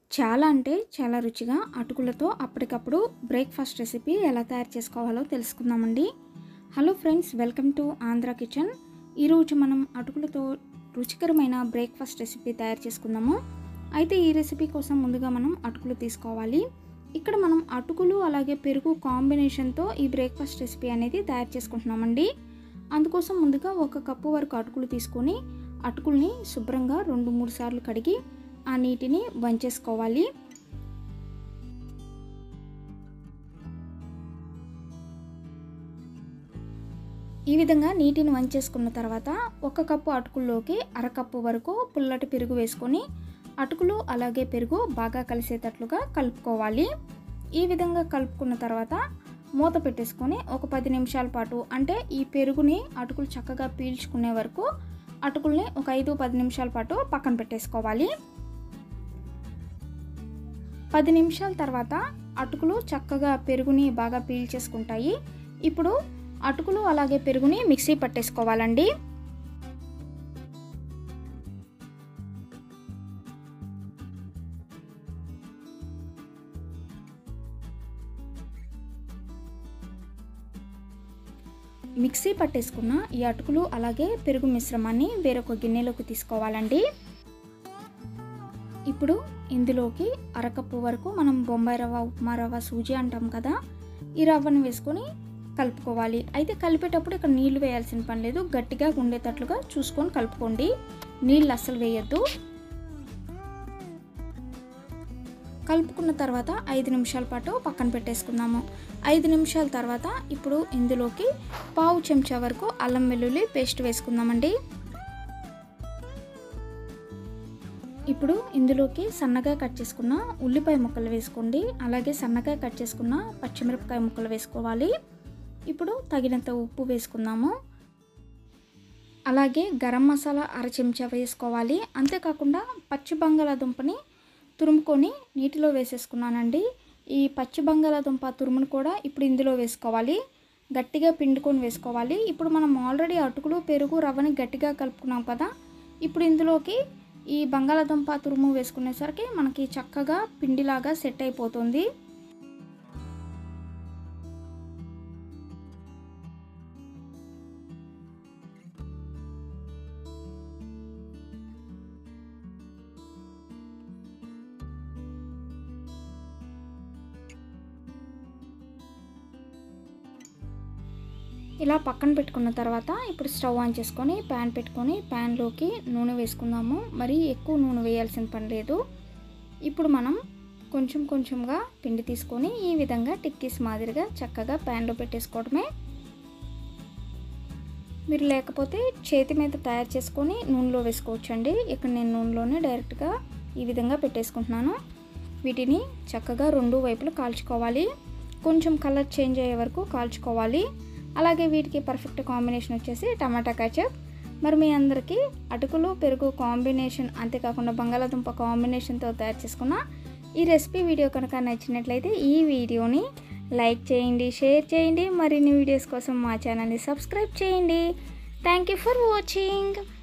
చాలా అంటే చాలా రుచిగా అటుకులతో అప్పటికప్పుడు బ్రేక్ఫాస్ట్ రెసిపీ ఎలా తయారు చేసుకోవాలో తెలుసుకుందామండి hello friends welcome to Andhra kitchen ఈరోజు మనం అటుకులతో రుచికరమైన బ్రేక్ఫాస్ట్ రెసిపీ తయారు చేసుకుందాము అయితే ఈ రెసిపీ కోసం ముందుగా మనం అటుకులు తీసుకోవాలి ఇక్కడ మనం అటుకులు అలాగే పెరుగు కాంబినేషన్తో ఈ బ్రేక్ఫాస్ట్ రెసిపీ అనేది తయారు చేసుకుంటున్నామండి అందుకోసం ముందుగా ఒక కప్పు వరకు అటుకులు తీసుకొని అటుకుల్ని శుభ్రంగా రెండు మూడు సార్లు కడిగి ఆ నీటిని వంచేసుకోవాలి ఈ విధంగా నీటిని వంచేసుకున్న తర్వాత ఒక కప్పు అటుకుల్లోకి అరకప్పు వరకు పుల్లటి పెరుగు వేసుకొని అటుకులు అలాగే పెరుగు బాగా కలిసేటట్లుగా కలుపుకోవాలి ఈ విధంగా కలుపుకున్న తర్వాత మూత పెట్టేసుకొని ఒక పది నిమిషాల పాటు అంటే ఈ పెరుగుని అటుకులు చక్కగా పీల్చుకునే వరకు అటుకుల్ని ఒక ఐదు పది నిమిషాల పాటు పక్కన పెట్టేసుకోవాలి పది నిమిషాల తర్వాత అటుకులు చక్కగా పెరుగుని బాగా పీల్చేసుకుంటాయి ఇప్పుడు అటుకులు అలాగే పెరుగుని మిక్సీ పట్టేసుకోవాలండి మిక్సీ పట్టేసుకున్న ఈ అటుకులు అలాగే పెరుగు మిశ్రమాన్ని వేరొక గిన్నెలోకి తీసుకోవాలండి ఇప్పుడు ఇందులోకి అరకప్పు వరకు మనం బొంబాయి రవ్వ ఉప్మా రవ్వ సూజీ అంటాం కదా ఈ రవ్వను వేసుకొని కలుపుకోవాలి అయితే కలిపేటప్పుడు ఇక్కడ నీళ్లు వేయాల్సిన పని లేదు గట్టిగా ఉండేటట్లుగా చూసుకొని కలుపుకోండి నీళ్ళు అస్సలు వేయద్దు కలుపుకున్న తర్వాత ఐదు నిమిషాల పాటు పక్కన పెట్టేసుకుందాము ఐదు నిమిషాల తర్వాత ఇప్పుడు ఇందులోకి పావు చెంచా వరకు అల్లం వెల్లుల్లి పేస్ట్ వేసుకుందామండి ఇప్పుడు ఇందులోకి సన్నగా కట్ చేసుకున్న ఉల్లిపాయ ముక్కలు వేసుకోండి అలాగే సన్నగా కట్ చేసుకున్న పచ్చిమిరపకాయ ముక్కలు వేసుకోవాలి ఇప్పుడు తగినంత ఉప్పు వేసుకుందాము అలాగే గరం మసాలా అర చెంచా వేసుకోవాలి అంతేకాకుండా పచ్చి బంగాళాదుంపని తురుముకొని నీటిలో వేసేసుకున్నానండి ఈ పచ్చి బంగాళాదుంప తురుమును కూడా ఇప్పుడు ఇందులో వేసుకోవాలి గట్టిగా పిండుకొని వేసుకోవాలి ఇప్పుడు మనం ఆల్రెడీ అటుకులు పెరుగు రవ్వని గట్టిగా కలుపుకున్నాం కదా ఇప్పుడు ఇందులోకి ఈ బంగాళాదుంప తురుము వేసుకునేసరికి మనకి చక్కగా పిండిలాగా సెట్ అయిపోతుంది ఇలా పక్కన పెట్టుకున్న తర్వాత ఇప్పుడు స్టవ్ ఆన్ చేసుకొని ప్యాన్ పెట్టుకొని ప్యాన్లోకి నూనె వేసుకుందాము మరి ఎక్కువ నూనె వేయాల్సిన పని లేదు ఇప్పుడు మనం కొంచెం కొంచెంగా పిండి తీసుకొని ఈ విధంగా టిక్కీస్ మాదిరిగా చక్కగా ప్యాన్లో పెట్టేసుకోవడమే మీరు లేకపోతే చేతి మీద తయారు చేసుకొని నూనెలో వేసుకోవచ్చండి ఇక్కడ నేను నూనెలోనే డైరెక్ట్గా ఈ విధంగా పెట్టేసుకుంటున్నాను వీటిని చక్కగా రెండు వైపులు కాల్చుకోవాలి కొంచెం కలర్ చేంజ్ అయ్యే వరకు కాల్చుకోవాలి అలాగే వీటికి పర్ఫెక్ట్ కాంబినేషన్ వచ్చేసి టమాటా కచప్ మరి మీ అందరికీ అటుకులు పెరుగు కాంబినేషన్ అంతేకాకుండా బంగాళాదుంప కాంబినేషన్తో తయారు చేసుకున్న ఈ రెసిపీ వీడియో కనుక నచ్చినట్లయితే ఈ వీడియోని లైక్ చేయండి షేర్ చేయండి మరిన్ని వీడియోస్ కోసం మా ఛానల్ని సబ్స్క్రైబ్ చేయండి థ్యాంక్ యూ ఫర్ వాచింగ్